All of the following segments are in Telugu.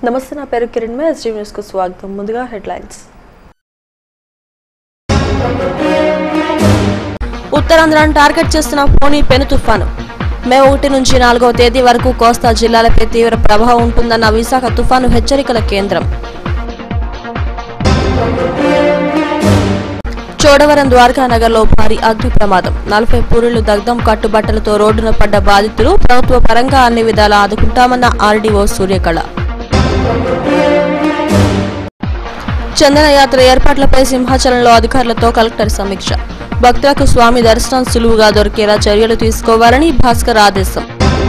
నమస్తే నా పేరు కిరణ్ మే ఎస్జీ న్యూస్ కు స్వాగతం ముందుగా హెడ్లైన్స్ ఉత్తరాంధ్రాను టార్గెట్ చేస్తున్న ఫోని పెను తుఫాను మే ఒకటి నుంచి నాలుగవ తేదీ వరకు కోస్తా జిల్లాలపై తీవ్ర ప్రభావం ఉంటుందన్న విశాఖ తుఫాను హెచ్చరికల కేంద్రం చోడవరం ద్వారకా నగర్లో భారీ అగ్ని ప్రమాదం నలభై పూరిళ్లు దగ్ధం కట్టుబట్టలతో రోడ్డున పడ్డ బాధితులు ప్రభుత్వ పరంగా అన్ని విధాలా ఆదుకుంటామన్న ఆర్డీఓ సూర్యకళ చందన యాత్ర ఏర్పాట్లపై సింహాచలంలో అధికారులతో కలెక్టర్ సమీక్ష భక్తులకు స్వామి దర్శనం సులువుగా దొరికేలా చర్యలు తీసుకోవాలని భాస్కర్ ఆదేశం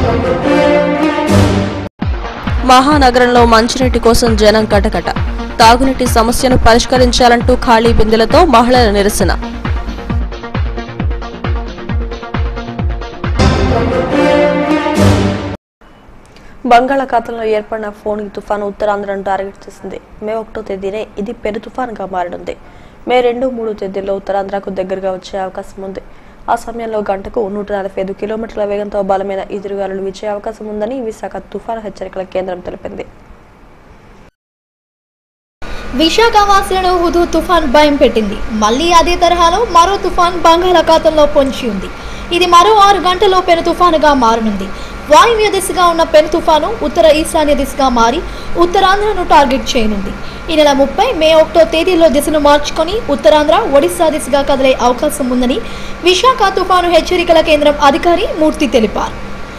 మహానగరంలో మంచినీటి కోసం జనం కటకట తాగునీటి సమస్యను పరిష్కరించాలంటూ ఖాళీ బిందెలతో మహిళల నిరసన బంగాళాఖాతంలో ఏర్పడిన ఫోని తుఫాను ఉత్తరాంధ్రను టార్గెట్ చేసింది మే ఒకటో తేదీనే ఇది పెను తుఫానుగా మారనుంది మే రెండు మూడు తేదీల్లో ఉత్తరాంధ్రకు దగ్గరగా వచ్చే అవకాశం ఉంది ఆ సమయంలో గంటకు నూట నలభై ఐదు కిలోమీటర్ల వేగంతో బలమైన ఎదురుగాలులు వీచే అవకాశం ఉందని విశాఖ తుఫాను హెచ్చరికల కేంద్రం తెలిపింది విశాఖ వాసులను హుదూ తుఫాన్ భయం పెట్టింది మళ్ళీ అదే తరహాలో మరో తుఫాన్ బంగాళాఖాతంలో పొంచి ఉంది ఇది మరో ఆరు గంటల్లో పెను తుఫానుగా మారనుంది వాయువ్య దిశగా ఉన్న పెను తుఫాను ఉత్తర ఈశాన్య దిశగా మారి ఉత్తరాంధ్రను టార్గెట్ చేయనుంది ఈ నెల ముప్పై మే ఒకటో తేదీలో దిశను మార్చుకొని ఉత్తరాంధ్ర ఒడిశా దిశగా కదిలే అవకాశం ఉందని విశాఖ తుఫాను హెచ్చరికల కేంద్రం అధికారి మూర్తి తెలిపారు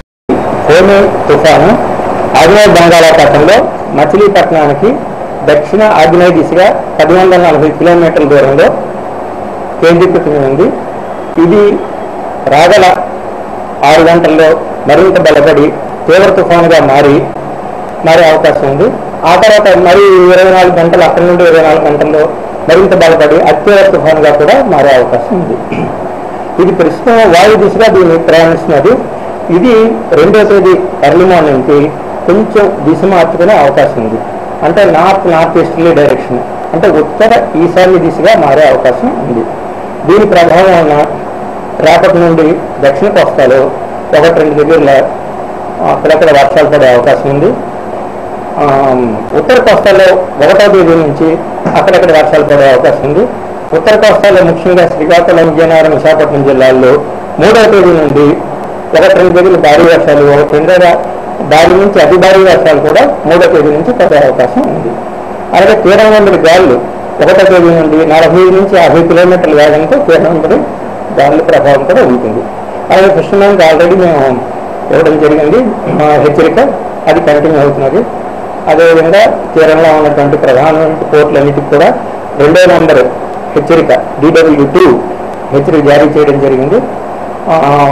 ఫోని తుఫాను ఆగ్నేయ బంగాళాఖాతంలో మచిలీపట్నానికి దక్షిణ ఆగ్నేయ దిశగా పది వందల నలభై కిలోమీటర్ల దూరంలో కేంద్రీకృతమై ఉంది ఇది రాగల ఆరు గంటల్లో మరింత బలపడి తీవ్ర తుఫానుగా మారి మారే అవకాశం ఉంది ఆ తర్వాత మరి ఇరవై నాలుగు గంటలు అక్కడి నుండి ఇరవై నాలుగు గంటల్లో మరింత బలపడి అత్యవర తుఫానుగా కూడా మారే అవకాశం ఉంది ఇది ప్రస్తుతం వాయు దిశగా దీన్ని ప్రయాణిస్తున్నది ఇది రెండో తేదీ ఎర్లీ మార్నింగ్కి కొంచెం దిశ మార్చుకునే అవకాశం ఉంది అంటే నార్త్ నార్త్ ఈస్టర్లీ డైరెక్షన్ అంటే ఉత్తర ఈశాన్య దిశగా మారే అవకాశం ఉంది దీని ప్రభావం వలన రేపటి నుండి దక్షిణ కోస్తాలో ఒకటి రెండు దగ్గరలో అక్కడక్కడ వర్షాలు పడే అవకాశం ఉంది ఆ, ఉత్తర కోస్తాలో ఒకటో తేదీ నుంచి అక్కడక్కడ వర్షాలు పడే అవకాశం ఉంది ఉత్తర కోస్తాలో ముఖ్యంగా శ్రీకాకుళం విజయనగరం విశాఖపట్నం జిల్లాల్లో మూడవ తేదీ నుండి ఒకటి రెండు తేదీలు భారీ వర్షాలు ఒకటి రెండవ భారీ నుంచి అతి భారీ వర్షాలు కూడా మూడో తేదీ నుంచి పడే అవకాశం ఉంది అలాగే తీరం వెంబడి గాలులు ఒకటో తేదీ నుండి నలభై నుంచి యాభై కిలోమీటర్ల వేగంతో తీరం వెంబడి గాలుల ప్రభావం కూడా ఉంటుంది అలాగే కృష్ణమానికి ఆల్రెడీ మేము ఇవ్వడం జరిగింది ఆ, హెచ్చరిక అది కంటిన్యూ అవుతున్నది అదేవిధంగా తీరంలో ఉన్నటువంటి ప్రధానమైన పోర్టులన్నిటికి కూడా రెండో నంబర్ హెచ్చరిక డిడబ్ల్యూ టూ హెచ్చరిక జారీ చేయడం జరిగింది ఆ,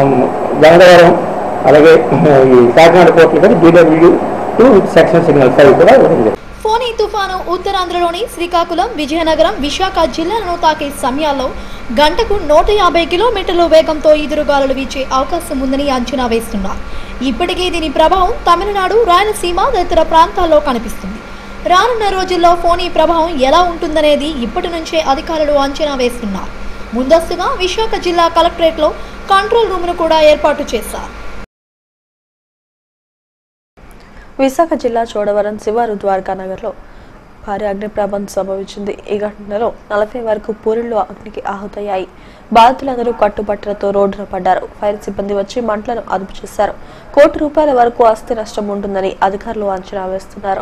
గంగవరం అలాగే ఈ కాకినాడ పోర్టులు కూడా DW two section signal five కూడా ఇవ్వడం జరిగింది ఫోని తుఫాను ఉత్తరాంధ్రలోని శ్రీకాకుళం విజయనగరం విశాఖ జిల్లాలను తాకే సమయాల్లో గంటకు నూట యాభై కిలోమీటర్ల వేగంతో ఈదురుగాలులు వీచే అవకాశం ఉందని అంచనా వేస్తున్నారు ఇప్పటికే దీని ప్రభావం తమిళనాడు రాయలసీమ తదితర ప్రాంతాల్లో కనిపిస్తుంది రానున్న రోజుల్లో ఫోని ప్రభావం ఎలా ఉంటుందనేది ఇప్పటి నుంచే అధికారులు అంచనా వేస్తున్నారు ముందస్తుగా విశాఖ జిల్లా కలెక్టరేట్లో కంట్రోల్ రూమ్ను కూడా ఏర్పాటు చేశారు విశాఖ జిల్లా చోడవరం శివారు ద్వారకా నగర్లో భారీ అగ్ని ప్రమాదం సంభవించింది ఈ ఘటనలో నలభై వరకు పూరిళ్లు అగ్నికి ఆహుతయ్యాయి బాధితులందరూ కట్టుబట్టలతో రోడ్డున పడ్డారు ఫైర్ సిబ్బంది వచ్చి మంటలను అదుపు చేశారు కోటి రూపాయల వరకు ఆస్తి నష్టం ఉంటుందని అధికారులు అంచనా వేస్తున్నారు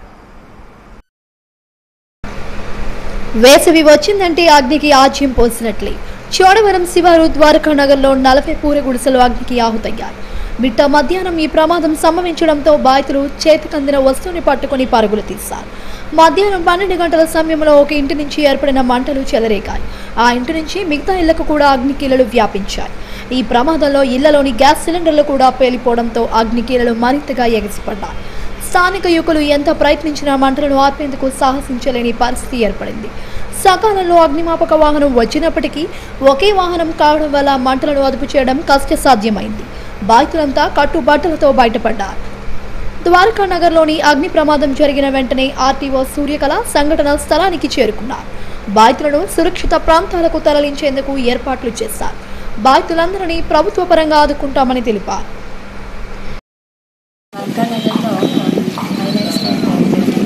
వేసవి వచ్చిందంటే అగ్నికి ఆజ్యం పోసినట్లే చోడవరం శివారు ద్వారకా నగర్లో నలభై పూర గుడిసెలు అగ్నికి ఆహుతయ్యాయి మిట్ట మధ్యాహ్నం ఈ ప్రమాదం సంభవించడంతో బాధితులు చేతికందిన వస్తువుని పట్టుకుని పరుగులు తీశారు మధ్యాహ్నం పన్నెండు గంటల సమయంలో ఒక ఇంటి నుంచి ఏర్పడిన మంటలు చెలరేగాయి ఆ ఇంటి నుంచి మిగతా ఇళ్లకు కూడా అగ్నికీలలు వ్యాపించాయి ఈ ప్రమాదంలో ఇళ్లలోని గ్యాస్ సిలిండర్లు కూడా పేలిపోవడంతో అగ్నికీలలు మరింతగా ఎగసిపడ్డాయి స్థానిక యువకులు ఎంత ప్రయత్నించినా మంటలను ఆర్పేందుకు సాహసించలేని పరిస్థితి ఏర్పడింది సకాలంలో అగ్నిమాపక వాహనం వచ్చినప్పటికీ ఒకే వాహనం కావడం వల్ల మంటలను అదుపు చేయడం కష్టసాధ్యమైంది బాధితులంతా కట్టుబట్టలతో బయటపడ్డారు ద్వారకా నగర్లోని అగ్ని ప్రమాదం జరిగిన వెంటనే ఆర్టీఓ సూర్యకళ సంఘటన స్థలానికి చేరుకున్నారు బాధితులను సురక్షిత ప్రాంతాలకు తరలించేందుకు ఏర్పాట్లు చేశారు బాధితులందరినీ ప్రభుత్వ పరంగా ఆదుకుంటామని తెలిపారు వర్గానగర్లో హైలైట్స్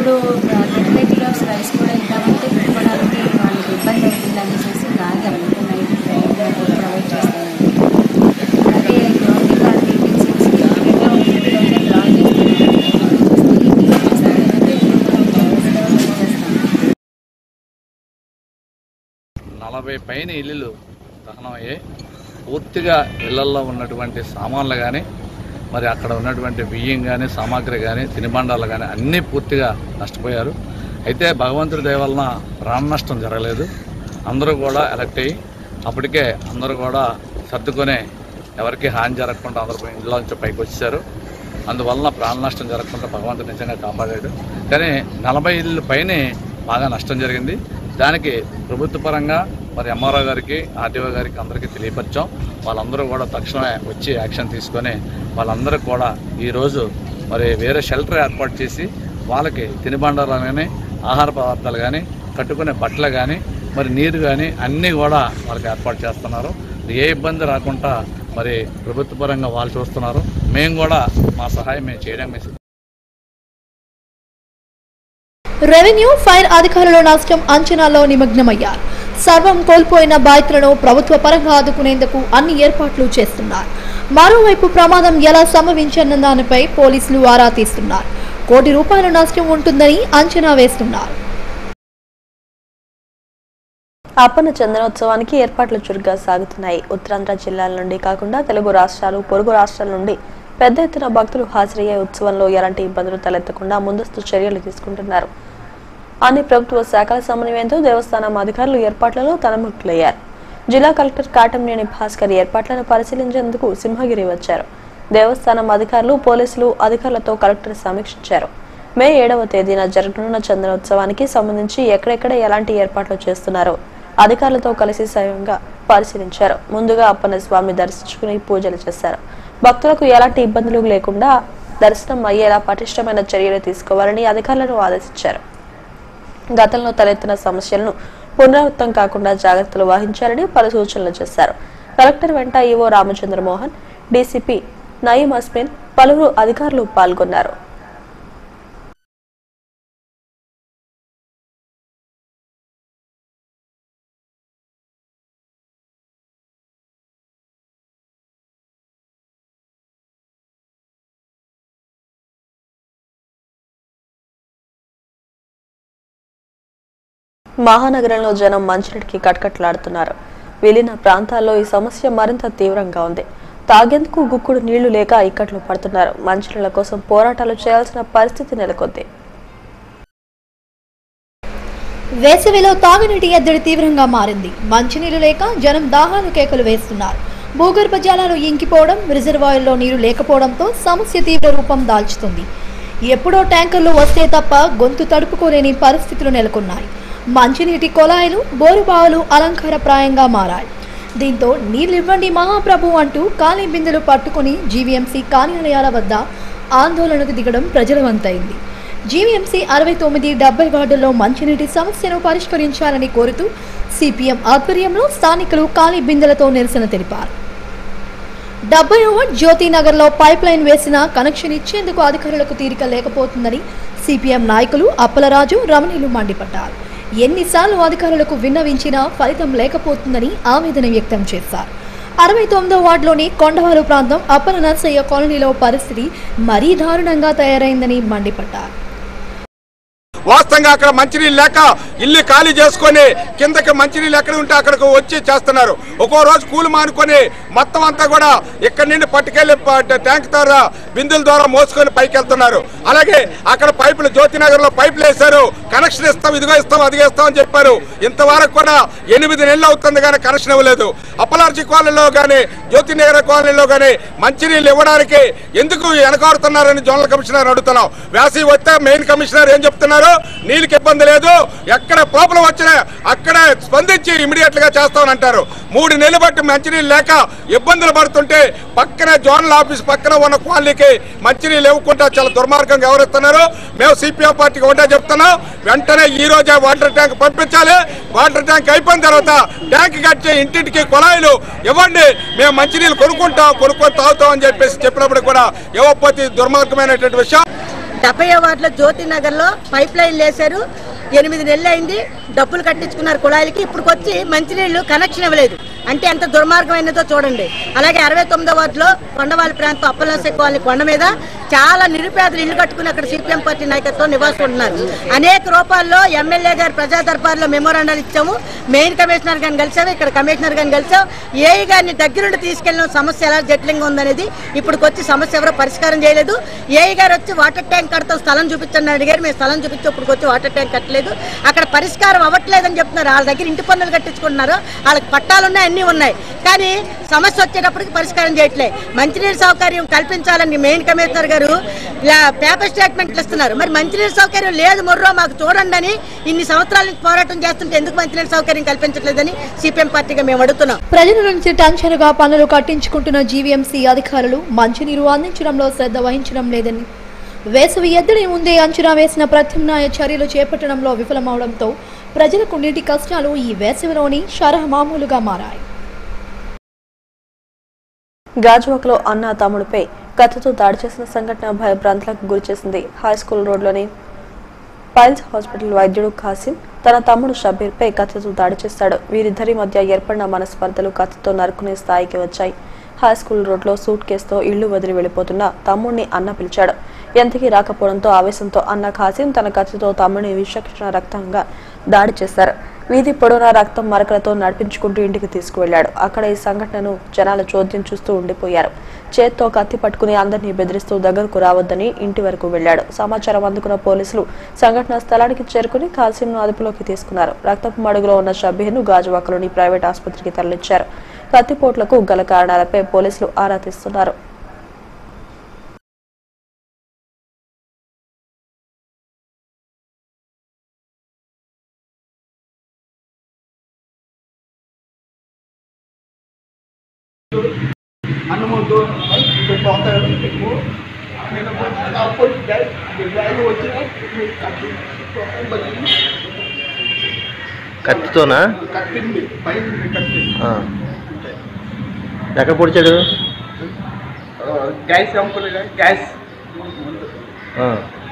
ఇప్పుడు ట్వంటీ ఫైవ్ కిలోస్ రైస్ కూడా ఇద్దామంటే పెట్టుకోవడానికి వాళ్ళకి ఇబ్బంది అవుతుంది అనేసి ఆగాము ఇంకా నైట్ ప్రొవైడ్ చేస్తున్నాము అలాగే గవర్నమెంట్ వాళ్ళ డీటెయిల్స్ ఇమీడియట్గా ఒక ఫిఫ్టీ థౌసండ్ డ్రా చేస్తున్నాము నలభై పైన ఇల్లులు దహనం అయ్యాయి పూర్తిగా ఇళ్లల్లో ఉన్నటువంటి సామాన్లు కానీ మరి అక్కడ ఉన్నటువంటి బియ్యం కానీ సామాగ్రి కానీ తినుబండాలు కానీ అన్నీ పూర్తిగా నష్టపోయారు అయితే భగవంతుడి దయ వలన ప్రాణ నష్టం జరగలేదు అందరూ కూడా ఎలక్ట్ అయ్యి అప్పటికే అందరూ కూడా సర్దుకొని ఎవరికి హాని జరగకుండా అందరూ ఇంట్లో నుంచి పైకి వచ్చేసారు అందువలన ప్రాణ నష్టం జరగకుండా భగవంతుడు నిజంగా కాపాడాడు కానీ నలభై ఇళ్ళు పైనే బాగా నష్టం జరిగింది దానికి ప్రభుత్వ పరంగా మరి ఎంఆర్ఓ గారికి ఆర్టీఓ గారికి అందరికీ తెలియపరిచాం వాళ్ళందరూ కూడా తక్షణమే వచ్చి యాక్షన్ తీసుకొని వాళ్ళందరూ కూడా ఈరోజు మరి వేరే షెల్టర్ ఏర్పాటు చేసి వాళ్ళకి తినుబండారాలు కానీ ఆహార పదార్థాలు కానీ కట్టుకునే బట్టలు కానీ మరి నీరు కానీ అన్నీ కూడా వాళ్ళకి ఏర్పాటు చేస్తున్నారు ఏ ఇబ్బంది రాకుండా మరి ప్రభుత్వ పరంగా వాళ్ళు చూస్తున్నారు మేము కూడా మా సహాయం మేము చేయడానికి రెవెన్యూ ఫైర్ అధికారుల నష్టం అంచనాలో నిమగ్నమయ్యారు సర్వం కోల్పోయిన బాధితులను ప్రభుత్వ పరంగా ఆదుకునేందుకు అన్ని ఏర్పాట్లు చేస్తున్నారు మరోవైపు ప్రమాదం ఎలా సంభవించన్న దానిపై పోలీసులు ఆరా తీస్తున్నారు కోటి రూపాయల నష్టం ఉంటుందని అంచనా వేస్తున్నారు అప్పన్న చందనోత్సవానికి ఏర్పాట్లు చురుగ్గా సాగుతున్నాయి ఉత్తరాంధ్ర జిల్లాల నుండి కాకుండా తెలుగు రాష్ట్రాలు పొరుగు రాష్ట్రాల నుండి పెద్ద ఎత్తున భక్తులు హాజరయ్యే ఉత్సవంలో ఎలాంటి ఇబ్బందులు తలెత్తకుండా ముందస్తు చర్యలు తీసుకుంటున్నారు అన్ని ప్రభుత్వ శాఖల సమన్వయంతో దేవస్థానం అధికారులు ఏర్పాట్లలో తలముట్లయ్యారు జిల్లా కలెక్టర్ కాటంనేని భాస్కర్ ఏర్పాట్లను పరిశీలించేందుకు సింహగిరి వచ్చారు దేవస్థానం అధికారులు పోలీసులు అధికారులతో కలెక్టర్ సమీక్షించారు మే ఏడవ తేదీన జరగనున్న చందనోత్సవానికి సంబంధించి ఎక్కడెక్కడ ఎలాంటి ఏర్పాట్లు చేస్తున్నారో అధికారులతో కలిసి స్వయంగా పరిశీలించారు ముందుగా అప్పన్న స్వామి దర్శించుకుని పూజలు చేశారు భక్తులకు ఎలాంటి ఇబ్బందులు లేకుండా దర్శనం అయ్యేలా పటిష్టమైన చర్యలు తీసుకోవాలని అధికారులను ఆదేశించారు గతంలో తలెత్తిన సమస్యలను పునరావృతం కాకుండా జాగ్రత్తలు వహించాలని పలు సూచనలు చేశారు కలెక్టర్ వెంట ఈవో రామచంద్రమోహన్ డీసీపీ నయీం అస్మిన్ పలువురు అధికారులు పాల్గొన్నారు మహానగరంలో జనం మంచినీటికి కటకట్లాడుతున్నారు విలీన ప్రాంతాల్లో ఈ సమస్య మరింత తీవ్రంగా ఉంది తాగేందుకు గుక్కుడు నీళ్లు లేక ఇక్కట్లు పడుతున్నారు మంచినీళ్ల కోసం పోరాటాలు చేయాల్సిన పరిస్థితి నెలకొంది వేసవిలో తాగునీటి ఎద్దడి తీవ్రంగా మారింది మంచినీరు లేక జనం దాహాలు కేకలు వేస్తున్నారు భూగర్భ జలాలు ఇంకిపోవడం రిజర్వాయర్లో నీరు లేకపోవడంతో సమస్య తీవ్ర రూపం దాల్చుతుంది ఎప్పుడో ట్యాంకర్లు వస్తే తప్ప గొంతు తడుపుకోలేని పరిస్థితులు నెలకొన్నాయి మంచినీటి కొలాయిలు బోరుబావులు అలంకారప్రాయంగా మారాయి దీంతో నీళ్ళివ్వండి మహాప్రభు అంటూ ఖాళీ బిందెలు పట్టుకుని జీవీఎంసీ కార్యాలయాల వద్ద ఆందోళనకు దిగడం ప్రజల వంతైంది జీవీఎంసీ అరవై తొమ్మిది డెబ్బై వార్డుల్లో మంచినీటి సమస్యను పరిష్కరించాలని కోరుతూ సిపిఎం ఆధ్వర్యంలో స్థానికులు ఖాళీ బిందెలతో నిరసన తెలిపారు డెబ్బై వార్డ్ జ్యోతినగర్లో పైప్ లైన్ వేసిన కనెక్షన్ ఇచ్చేందుకు అధికారులకు తీరిక లేకపోతుందని సిపిఎం నాయకులు అప్పలరాజు రమణీలు మండిపడ్డారు ఎన్నిసార్లు అధికారులకు విన్నవించినా ఫలితం లేకపోతుందని ఆవేదన వ్యక్తం చేశారు అరవై తొమ్మిదో వార్డులోని కొండవారు ప్రాంతం అప్పల నర్సయ్య కాలనీలో పరిస్థితి మరీ దారుణంగా తయారైందని మండిపడ్డారు వాస్తవంగా అక్కడ మంచినీళ్ళు లేక ఇల్లు ఖాళీ చేసుకొని కిందకి మంచినీళ్ళు ఎక్కడ ఉంటే అక్కడికి వచ్చి చేస్తున్నారు ఒక్కో రోజు కూలి మానుకొని మొత్తం అంతా కూడా ఇక్కడి నుండి పట్టుకెళ్లి ప- ట్యాంక్ ద్వారా బిందుల ద్వారా మోసుకొని పైకి వెళ్తున్నారు అలాగే అక్కడ పైపులు జ్యోతినగర్ లో పైపులు వేశారు కనెక్షన్ ఇస్తాం ఇదిగో ఇస్తాం అదిగో ఇస్తాం అని చెప్పారు ఇంతవరకు కూడా ఎనిమిది నెలలు అవుతుంది కానీ కనెక్షన్ ఇవ్వలేదు అప్పలార్జీ కాలనీలో కానీ జ్యోతినగర్ కాలనీలో కానీ మంచినీళ్ళు ఇవ్వడానికి ఎందుకు వెనకాడుతున్నారని జోనల్ కమిషనర్ అడుగుతున్నాం వేసవి వస్తే మెయిన్ కమిషనర్ ఏం చెప్తున్నారు నీళ్ళకి ఇబ్బంది లేదు ఎక్కడ ప్రాబ్లం వచ్చినా అక్కడే స్పందించి ఇమీడియట్ గా చేస్తామని అంటారు మూడు నెలలు బట్టి మంచినీళ్ళు లేక ఇబ్బందులు పడుతుంటే పక్కనే జోనల్ ఆఫీస్ పక్కన ఉన్న కాలనీకి మంచినీళ్ళు ఇవ్వకుండా చాలా దుర్మార్గంగా వ్యవహరిస్తున్నారు మేము సిపిఎం పార్టీకి ఒకటే చెప్తున్నాం వెంటనే ఈ రోజే వాటర్ ట్యాంక్ పంపించాలి వాటర్ ట్యాంక్ అయిపోయిన తర్వాత ట్యాంక్ కట్టి ఇంటింటికి కుళాయిలు ఇవ్వండి మేము మంచినీళ్ళు కొనుక్కుంటాం కొనుక్కొని తాగుతాం అని చెప్పేసి చెప్పినప్పుడు కూడా ఇవ్వకపోతే ఇది దుర్మార్గమైనటువంటి విషయం డెబ్బై వార్డులో జ్యోతి నగర్లో పైప్ లైన్లు వేశారు ఎనిమిది నెలలు అయింది డబ్బులు కట్టించుకున్నారు కుళాయిలకి ఇప్పుడు వచ్చి మంచినీళ్లు కనెక్షన్ ఇవ్వలేదు అంటే ఎంత దుర్మార్గమైనదో చూడండి అలాగే అరవై తొమ్మిదో వార్డులో కొండవాళ్ళ ప్రాంతం అప్పలనసే కాలనీ కొండ మీద చాలా నిరుపేదలు ఇల్లు కట్టుకుని అక్కడ సిపిఎం పార్టీ నాయకత్వం నివాసం ఉంటున్నారు అనేక రూపాల్లో ఎమ్మెల్యే గారు ప్రజా దర్బార్లో మెమోరాండాలు ఇచ్చాము మెయిన్ కమిషనర్ గారిని కలిసాము ఇక్కడ కమిషనర్ గారిని కలిసాం ఏఈ గారిని దగ్గరుండి తీసుకెళ్ళిన సమస్య ఎలా జటిలంగా ఉందనేది ఇప్పుడు వచ్చి సమస్య ఎవరో పరిష్కారం చేయలేదు ఏఈ గారు వచ్చి వాటర్ ట్యాంక్ కడతాం స్థలం చూపించండి అడిగారు మేము స్థలం చూపించి ఇప్పుడు వచ్చి వాటర్ ట్యాంక్ కట్టలేదు అక్కడ పరిష్కారం అవ్వట్లేదని చెప్తున్నారు వాళ్ళ దగ్గర ఇంటి పన్నులు కట్టించుకుంటున్నారు వాళ్ళకి పట్టాలు ఉన్నాయి అన్నీ ఉన్నాయి కానీ సమస్య వచ్చేటప్పటికి పరిష్కారం చేయట్లేదు మంచినీరు సౌకర్యం కల్పించాలని మెయిన్ కమిషనర్ గారు ఇలా పేపర్ స్టేట్మెంట్లు ఇస్తున్నారు మరి మంచినీరు సౌకర్యం లేదు మొర్రో మాకు చూడండి అని ఇన్ని సంవత్సరాల నుంచి పోరాటం చేస్తుంటే ఎందుకు మంచినీరు సౌకర్యం కల్పించట్లేదని సిపిఎం పార్టీగా మేము అడుగుతున్నాం ప్రజల నుంచి టెన్షన్గా పనులు కట్టించుకుంటున్న జీవీఎంసీ అధికారులు మంచినీరు అందించడంలో శ్రద్ధ వహించడం లేదని వేసవి ఎద్దడి ముందే అంచనా వేసిన ప్రత్యామ్నాయ చర్యలు చేపట్టడంలో విఫలమవడంతో ప్రజలకు నీటి కష్టాలు ఈ వేసవిలోని షరహ మామూలుగా మారాయి గాజువాకలో అన్న తమ్ముడిపై కత్తితో దాడి చేసిన సంఘటన భయభ్రాంతులకు గురిచేసింది హై స్కూల్ రోడ్లోని పైల్స్ హాస్పిటల్ వైద్యుడు ఖాసిం తన తమ్ముడు షబీర్పై కత్తితో దాడి చేశాడు వీరిద్దరి మధ్య ఏర్పడిన మనస్పర్ధలు కత్తితో నరుకునే స్థాయికి వచ్చాయి హై స్కూల్ రోడ్లో సూట్ కేసుతో ఇల్లు వదిలి వెళ్లిపోతున్న తమ్ముడిని అన్న పిలిచాడు ఎంతకీ రాకపోవడంతో ఆవేశంతో అన్న ఖాసిం తన కత్తితో తమ్ముడిని విచక్షణ రక్తంగా దాడి చేశారు వీధి పొడవునా రక్తం మరకలతో నడిపించుకుంటూ ఇంటికి తీసుకువెళ్లాడు అక్కడ ఈ సంఘటనను జనాలు చోద్యం చూస్తూ ఉండిపోయారు చేత్తో కత్తి పట్టుకుని అందరినీ బెదిరిస్తూ దగ్గరకు రావద్దని ఇంటి వరకు వెళ్లాడు సమాచారం అందుకున్న పోలీసులు సంఘటన స్థలానికి చేరుకుని కాల్సింను అదుపులోకి తీసుకున్నారు రక్తపు మడుగులో ఉన్న షబీర్ను గాజువాకలోని ప్రైవేట్ ఆసుపత్రికి తరలించారు కత్తిపోట్లకు గల కారణాలపై పోలీసులు ఆరా తీస్తున్నారు అన్నముతో పోతాడు ఎక్కువ నేను అప్పుడు డ్రైవర్ వచ్చిన కత్తితోనా కట్టింది పైన కట్టింది ఆ. ఎక్కడ పొడిచాడు గ్యాస్ కంపెనీ గ్యాస్ ఆ.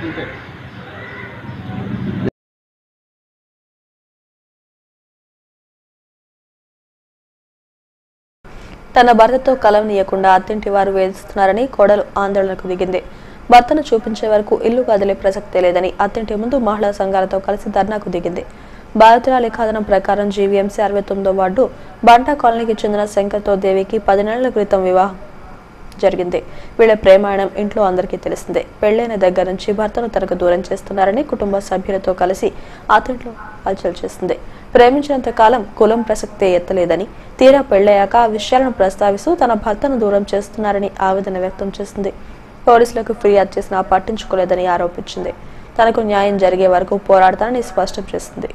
తన భర్తతో కలవనీయకుండా అత్తింటి వారు వేధిస్తున్నారని కోడలు ఆందోళనకు దిగింది భర్తను చూపించే వరకు ఇల్లు కదిలే ప్రసక్తే లేదని అత్తింటి ముందు మహిళా సంఘాలతో కలిసి ధర్నాకు దిగింది బాధితురాలి కథనం ప్రకారం జీవీఎంసీ అరవై తొమ్మిదో వార్డు బంటా కాలనీకి చెందిన శంకర్తో దేవికి పది నెలల క్రితం వివాహం జరిగింది వీళ్ళ ప్రేమాయణం ఇంట్లో అందరికీ తెలిసిందే పెళ్లైన దగ్గర నుంచి భర్తను తనకు దూరం చేస్తున్నారని కుటుంబ సభ్యులతో కలిసి అతడిలో హల్చల్ చేస్తుంది ప్రేమించినంత కాలం కులం ప్రసక్తే ఎత్తలేదని తీరా పెళ్ళయ్యాక ఆ విషయాలను ప్రస్తావిస్తూ తన భర్తను దూరం చేస్తున్నారని ఆవేదన వ్యక్తం చేసింది పోలీసులకు ఫిర్యాదు చేసినా పట్టించుకోలేదని ఆరోపించింది తనకు న్యాయం జరిగే వరకు పోరాడతానని స్పష్టం చేసింది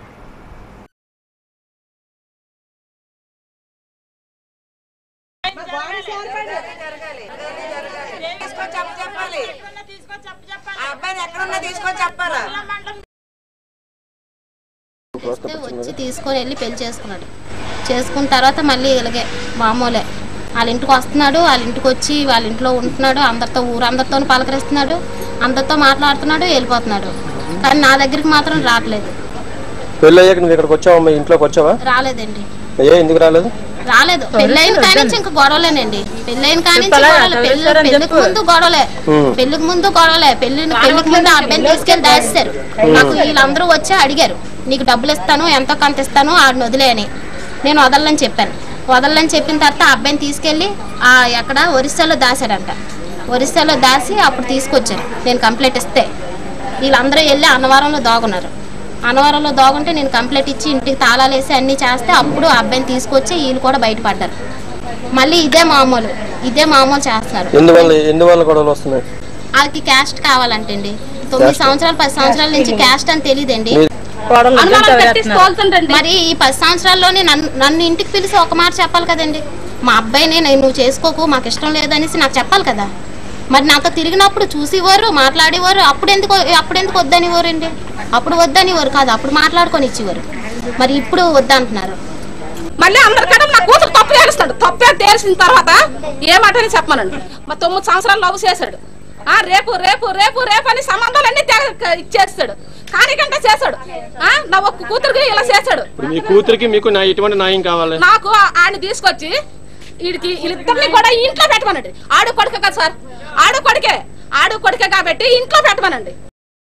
ఇస్తే వచ్చి తీసుకొని వెళ్ళి పెళ్లి చేసుకున్నాడు చేసుకున్న తర్వాత మళ్ళీ ఇలాగే మామూలే వాళ్ళ ఇంటికి వస్తున్నాడు వాళ్ళ ఇంటికి వచ్చి వాళ్ళ ఇంట్లో ఉంటున్నాడు అందరితో ఊరందరితో పలకరిస్తున్నాడు అందరితో మాట్లాడుతున్నాడు వెళ్ళిపోతున్నాడు కానీ నా దగ్గరికి మాత్రం రావట్లేదు పెళ్ళి అయ్యాక నువ్వు ఇక్కడికి వచ్చావా మీ ఇంట్లోకి వచ్చావా రాలేదండి ఏ ఎందుకు రాలేదు రాలేదు పెళ్ళైన కానించి ఇంకా గొడవలేనండి పెళ్ళైన కానించి గొడవలే పెళ్లి పెళ్లికి ముందు గొడవలే ఉమ్. పెళ్లికి ముందు గొడవలే పెళ్లి పెళ్లికి ముందు ఆ అబ్బాయిని తీసుకెళ్లి దాచేశారు నాకు వీళ్ళందరూ వచ్చి అడిగారు నీకు డబ్బులు ఇస్తాను ఎంతో కొంత ఇస్తాను ఆడిని వదిలే అని నేను వదలని చెప్పాను వదలని చెప్పిన తర్వాత ఆ అబ్బాయిని తీసుకెళ్ళి ఆ ఎక్కడ ఒరిస్సాలో దాశాడంట ఒరిస్సాలో దాసి అప్పుడు తీసుకొచ్చారు నేను కంప్లైంట్ ఇస్తే వీళ్ళందరూ వెళ్ళి అన్నవరంలో దాగున్నారు అన్నవరంలో దాగుంటే నేను కంప్లైంట్ ఇచ్చి ఇంటికి తాళాలు వేసి అన్నీ చేస్తే అప్పుడు ఆ అబ్బాయిని తీసుకొచ్చి వీళ్ళు కూడా బయటపడ్డారు మళ్ళీ ఇదే మామూలు ఇదే మామూలు చేస్తున్నారు ఎందువల్ల ఎందువల్ల గొడవలు వస్తున్నాయి వాళ్ళకి క్యాస్ట్ కావాలంటండి తొమ్మిది Caste? సంవత్సరాలు పది సంవత్సరాల నుంచి క్యాస్ట్ అని తెలియదండి మీ- అనుమానం పెట్టేసుకోవాల్సిందండి. మరి ఈ పది సంవత్సరాల్లోనే నన్ను నన్ను ఇంటికి పిలిచి ఒక మాట చెప్పాలి కదండి మా అబ్బాయిని నేను నువ్వు చేసుకోకు మాకు ఇష్టం లేదనేసి నాకు చెప్పాలి కదా మరి నాతో తిరిగినప్పుడు చూసేవారు మాట్లాడేవారు అప్పుడు ఎందుకు అప్పుడు ఎందుకు వద్దనివారండి అప్పుడు వద్దనివారు కాదు అప్పుడు మాట్లాడుకొని ఇచ్చేవారు మరి ఇప్పుడు వద్దంటున్నారు మళ్ళీ అందరికంటే నా కూతురు తప్పు చేస్తాడు తప్పే తేల్చిన తర్వాత ఏమంటని చెప్పమనండి మా తొమ్మిది సంవత్సరాలు లవ్ చేశాడు ఆ రేపు రేపు రేపు రేపు అని సంబంధాలన్నీ తెగ- చేస్తాడు కానికంటే చేశాడు ఆ, నా ఒక్క కూతురికి ఇలా చేశాడు ఇప్పుడు మీ కూతురికి మీకు నా ఎటువంటి న్యాయం కావాలి నాకు ఆయన తీసుకొచ్చి వీడికి వీళ్ళిద్దరిని కూడా ఇంట్లో పెట్టమనండి ఆడు కొడుకే కదా సార్ ఆడు కొడుకే ఆడు కొడుకే కాబట్టి ఇంట్లో పెట్టమనండి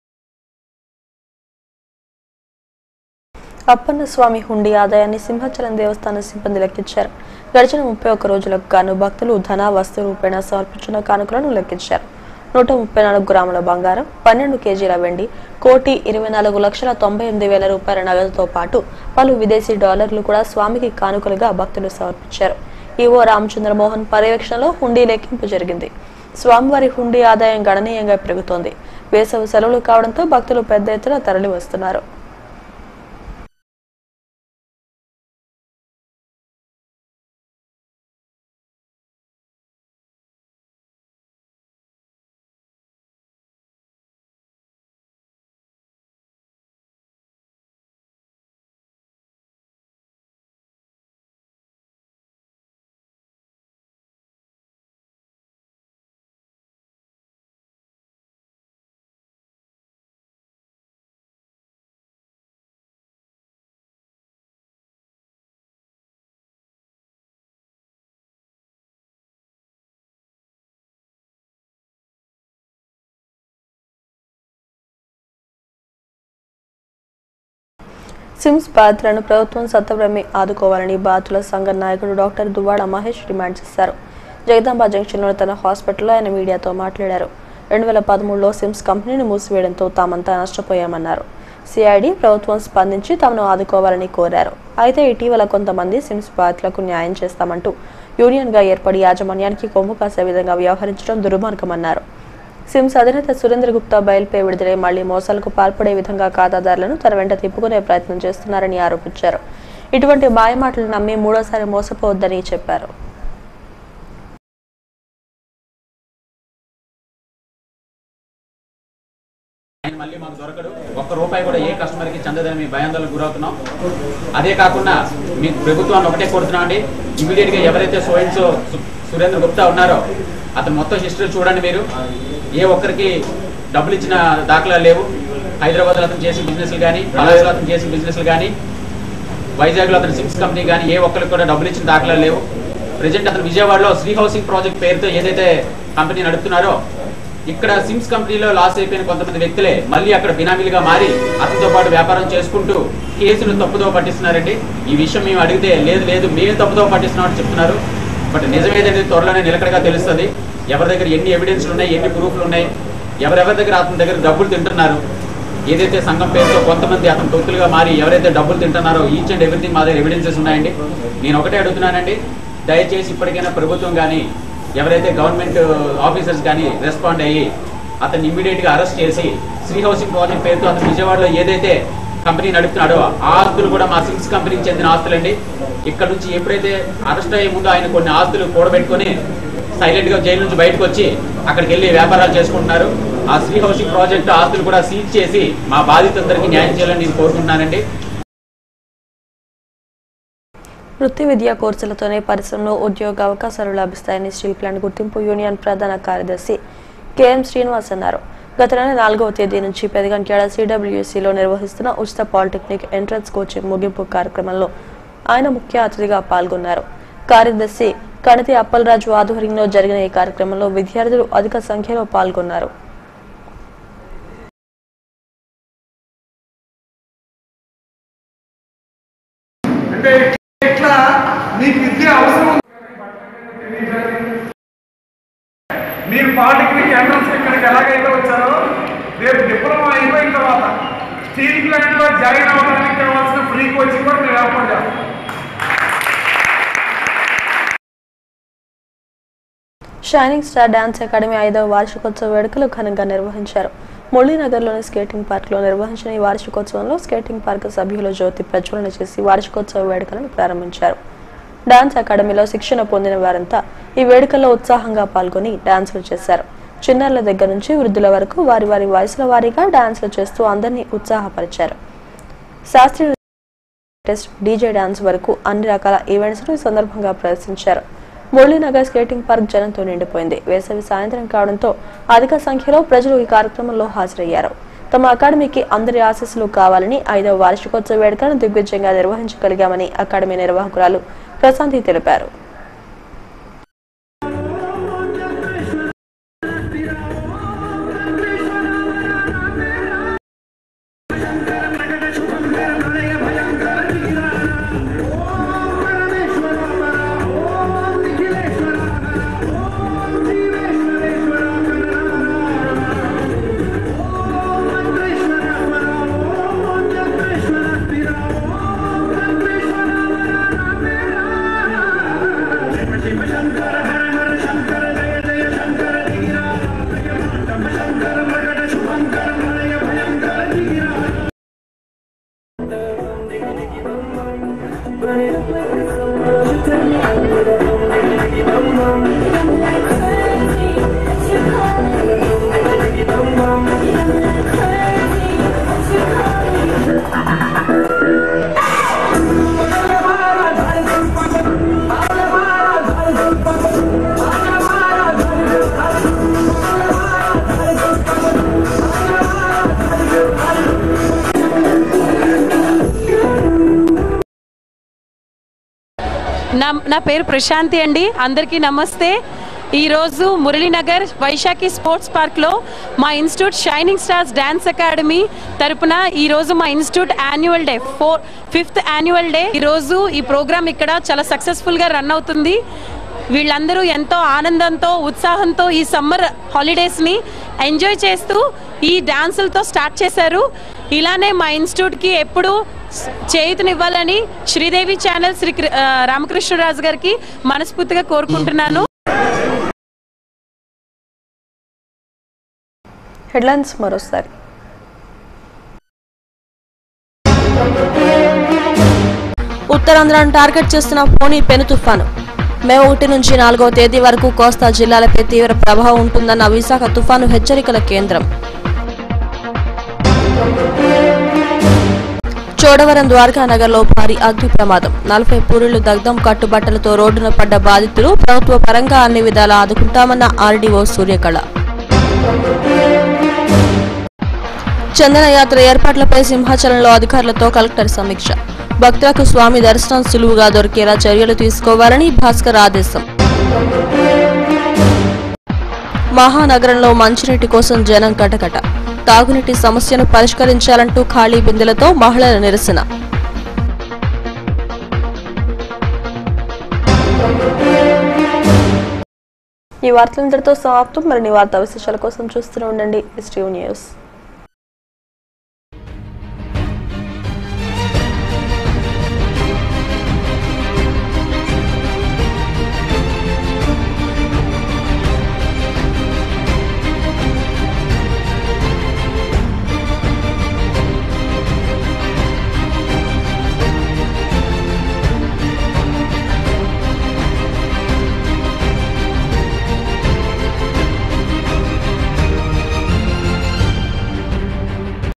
అప్పన్న స్వామి హుండీ ఆదాయాన్ని సింహాచలం దేవస్థాన సిబ్బంది లెక్కించారు గడిచిన ముప్పై ఒక్క రోజులకు గాను భక్తులు ధన వస్తు రూపేణ సమర్పించిన కానుకలను లెక్కించారు నూట ముప్పై నాలుగు గ్రాముల బంగారం పన్నెండు కేజీల వెండి కోటి ఇరవై నాలుగు లక్షల తొంభై ఎనిమిది వేల రూపాయల నగదుతో పాటు పలు విదేశీ డాలర్లు కూడా స్వామికి కానుకలుగా భక్తులు సమర్పించారు ఈవో రామచంద్రమోహన్ పర్యవేక్షణలో హుండీ లెక్కింపు జరిగింది స్వామివారి హుండీ ఆదాయం గణనీయంగా పెరుగుతోంది వేసవి సెలవులు కావడంతో భక్తులు పెద్ద ఎత్తున తరలి వస్తున్నారు సిమ్స్ బాధితులను ప్రభుత్వం సత్వరమే ఆదుకోవాలని బాధితుల సంఘ నాయకుడు డాక్టర్ దువ్వాడ మహేష్ డిమాండ్ చేశారు జగదాంబ జంక్షన్లోని తన హాస్పిటల్లో ఆయన మీడియాతో మాట్లాడారు రెండు వేల పదమూడులో సిమ్స్ కంపెనీని మూసివేయడంతో తామంతా నష్టపోయామన్నారు సిఐడి ప్రభుత్వం స్పందించి తమను ఆదుకోవాలని కోరారు అయితే ఇటీవల కొంతమంది సిమ్స్ బాధితులకు న్యాయం చేస్తామంటూ యూనియన్గా ఏర్పడి యాజమాన్యానికి కొమ్ము కాసే విధంగా వ్యవహరించడం దుర్మార్గమన్నారు సిమ్స్ అధినేత సురేంద్ర గుప్తా బయల్పై విడుదలై మళ్లీ మోసాలకు పాల్పడే విధంగా ఖాతాదారులను తన వెంట తిప్పుకునే ప్రయత్నం చేస్తున్నారని ఆరోపించారు ఇటువంటి మాయమాటలు నమ్మి మూడోసారి మోసపోవద్దని చెప్పారు ఆయన మళ్ళీ మాకు దొరకడు ఒక్క రూపాయి కూడా ఏ కస్టమర్ కి చెందదని మీ భయాందోళనకు గురవుతున్నాం అదే కాకుండా మీకు ప్రభుత్వాన్ని ఒకటే కోరుతున్నాం అండి ఇమీడియట్ గా ఎవరైతే సోయిన్సో సురేంద్ర గుప్తా ఉన్నారో అతను మొత్తం హిస్టరీ చూడండి మీరు ఏ ఒక్కరికి డబ్బులు ఇచ్చిన దాఖలాలు లేవు హైదరాబాద్ లో అతను చేసిన బిజినెస్లు కానీ మలాయాలో అతను చేసిన బిజినెస్లు కానీ వైజాగ్ లో అతను సిమ్స్ కంపెనీ కానీ ఏ ఒక్కరికి కూడా డబ్బులు ఇచ్చిన దాఖలాలు లేవు ప్రజెంట్ అతను విజయవాడలో శ్రీ హౌసింగ్ ప్రాజెక్ట్ పేరుతో ఏదైతే కంపెనీ నడుపుతున్నారో ఇక్కడ సిమ్స్ కంపెనీలో లాస్ అయిపోయిన కొంతమంది వ్యక్తులే మళ్ళీ అక్కడ బినామీలుగా మారి అతనితో పాటు వ్యాపారం చేసుకుంటూ కేసును తప్పుదో పట్టిస్తున్నారండి ఈ విషయం మేము అడిగితే లేదు లేదు మేము తప్పుదో పట్టిస్తున్నామని చెప్తున్నారు బట్ నిజమేదంటే త్వరలోనే నిలకడగా తెలుస్తుంది ఎవరి దగ్గర ఎన్ని ఎవిడెన్స్లు ఉన్నాయి ఎన్ని ప్రూఫ్లు ఉన్నాయి ఎవరెవరి దగ్గర అతని దగ్గర డబ్బులు తింటున్నారు ఏదైతే సంఘం పేరుతో కొంతమంది అతను తొత్తులుగా మారి ఎవరైతే డబ్బులు తింటున్నారో ఈచ్ అండ్ ఎవ్రీథింగ్ మా దగ్గర ఎవిడెన్సెస్ ఉన్నాయండి నేను ఒకటే అడుగుతున్నానండి దయచేసి ఇప్పటికైనా ప్రభుత్వం కానీ ఎవరైతే గవర్నమెంట్ ఆఫీసర్స్ కానీ రెస్పాండ్ అయ్యి అతన్ని ఇమీడియట్ గా అరెస్ట్ చేసి శ్రీ హౌసింగ్ ప్రాజెక్ట్ పేరుతో అతను విజయవాడలో ఏదైతే కంపెనీ నడుపుతున్నాడో ఆ ఆస్తులు కూడా మా సిమ్స్ కంపెనీకి చెందిన ఆస్తులండి ఇక్కడ నుంచి ఎప్పుడైతే అరెస్ట్ అయ్యే ముందు ఆయన కొన్ని ఆస్తులు కూడబెట్టుకొని సైలెంట్ గా జైలు నుంచి బయటకు వచ్చి అక్కడికి వెళ్ళి వ్యాపారాలు చేసుకుంటున్నారు ఆ శ్రీ హౌసింగ్ ప్రాజెక్ట్ ఆస్తులు కూడా సీజ్ చేసి మా బాధితులందరికీ న్యాయం చేయాలని నేను కోరుకుంటున్నానండి వృత్తి విద్యా కోర్సులతోనే పరిశ్రమలో ఉద్యోగ అవకాశాలు లభిస్తాయని స్టీల్ ప్లాంట్ గుర్తింపు యూనియన్ ప్రధాన కార్యదర్శి కెఎం శ్రీనివాస్ అన్నారు గత నెల నాలుగవ తేదీ నుంచి పెదగంట్యాడ సిడబ్ల్యూసీలో నిర్వహిస్తున్న ఉచిత పాలిటెక్నిక్ ఎంట్రన్స్ కోచింగ్ ముగింపు కార్యక్రమంలో ఆయన ముఖ్య అతిథిగా పాల్గొన్నారు కార్యదర్శి కణితి అప్పలరాజు ఆధ్వర్యంలో జరిగిన ఈ కార్యక్రమంలో విద్యార్థులు అధిక సంఖ్యలో పాల్గొన్నారు అంటే ఇట్లా మీకు విద్య అవసరం ఉంది. మీరు పాలిటెక్నిక్ ఎంట్రన్స్ ఇక్కడికి ఎలాగైతే వచ్చారో రేపు డిప్లొమా అయిపోయిన తర్వాత స్టీల్ ప్లాంట్ లో జాయిన్ అవ్వడానికి కావాల్సిన ఫ్రీ కోచింగ్ కూడా మేము ఏర్పాటు చేస్తాం షైనింగ్ స్టార్ డాన్స్ అకాడమీ ఐదవ వార్షికోత్సవ వేడుకలు ఘనంగా నిర్వహించారు మురళీనగర్లోని స్కేటింగ్ పార్క్లో నిర్వహించిన ఈ వార్షికోత్సవంలో స్కేటింగ్ పార్క్ సభ్యులు జ్యోతి ప్రజ్వలన చేసి వార్షికోత్సవ వేడుకలను ప్రారంభించారు డాన్స్ అకాడమీలో శిక్షణ పొందిన వారంతా ఈ వేడుకల్లో ఉత్సాహంగా పాల్గొని డాన్సులు చేశారు చిన్నారుల దగ్గర నుంచి వృద్ధుల వరకు వారి వారి వయసుల వారీగా డాన్సులు చేస్తూ అందరినీ ఉత్సాహపరిచారు శాస్త్రీయ టెస్ట్ డీజే డాన్స్ వరకు అన్ని రకాల ఈవెంట్స్ ను ఈ సందర్భంగా ప్రదర్శించారు మురళీనగర్ స్కేటింగ్ పార్క్ జనంతో నిండిపోయింది వేసవి సాయంత్రం కావడంతో అధిక సంఖ్యలో ప్రజలు ఈ కార్యక్రమంలో హాజరయ్యారు తమ అకాడమీకి అందరి ఆశీస్సులు కావాలని ఐదవ వార్షికోత్సవ వేడుకలను దిగ్విజయంగా నిర్వహించగలిగామని అకాడమీ నిర్వాహకురాలు ప్రశాంతి తెలిపారు నా నా పేరు ప్రశాంతి అండి అందరికీ నమస్తే ఈరోజు మురళీనగర్ వైశాఖి స్పోర్ట్స్ పార్క్లో మా institute shining stars dance academy తరపున ఈరోజు మా institute annual day four fifth annual day ఈరోజు ఈ ప్రోగ్రామ్ ఇక్కడ చాలా సక్సెస్ఫుల్గా రన్ అవుతుంది వీళ్ళందరూ ఎంతో ఆనందంతో ఉత్సాహంతో ఈ సమ్మర్ హాలిడేస్ని ఎంజాయ్ చేస్తూ ఈ డాన్సులతో స్టార్ట్ చేశారు ఇలానే మా ఇన్స్టిట్యూట్కి ఎప్పుడు చేయుతనివ్వాలని శ్రీదేవి ఛానల్ శ్రీ కృ- ఆ, రామకృష్ణరాజు గారికి మనస్ఫూర్తిగా కోరుకుంటున్నాను హెడ్లైన్స్ మరోసారి ఉత్తరాంధ్రను టార్గెట్ చేస్తున్న ఫోని పెను తుఫాను మే ఒకటి నుంచి నాలుగవ తేదీ వరకు కోస్తా జిల్లాలపై తీవ్ర ప్రభావం ఉంటుందన్న విశాఖ తుఫాను హెచ్చరికల కేంద్రం చోడవరం ద్వారకా నగర్లో భారీ అగ్ని ప్రమాదం నలభై పూరిళ్లు దగ్ధం కట్టుబట్టలతో రోడ్డున పడ్డ బాధితులు ప్రభుత్వ పరంగా అన్ని విధాలా ఆదుకుంటామన్న ఆర్డీఓ సూర్యకళ చందన యాత్ర ఏర్పాట్లపై సింహాచలంలో అధికారులతో కలెక్టర్ సమీక్ష భక్తులకు స్వామి దర్శనం సులువుగా దొరికేలా చర్యలు తీసుకోవాలని భాస్కర్ ఆదేశం మహానగరంలో మంచినీటి కోసం జనం కటకట తాగునీటి సమస్యను పరిష్కరించాలంటూ ఖాళీ బిందెలతో మహిళల నిరసన ఈ వార్తలు ఇంతటితో సమాప్తం మరిన్ని వార్తా విశేషాల కోసం చూస్తూనే ఉండండి ఎస్టీవ్ న్యూస్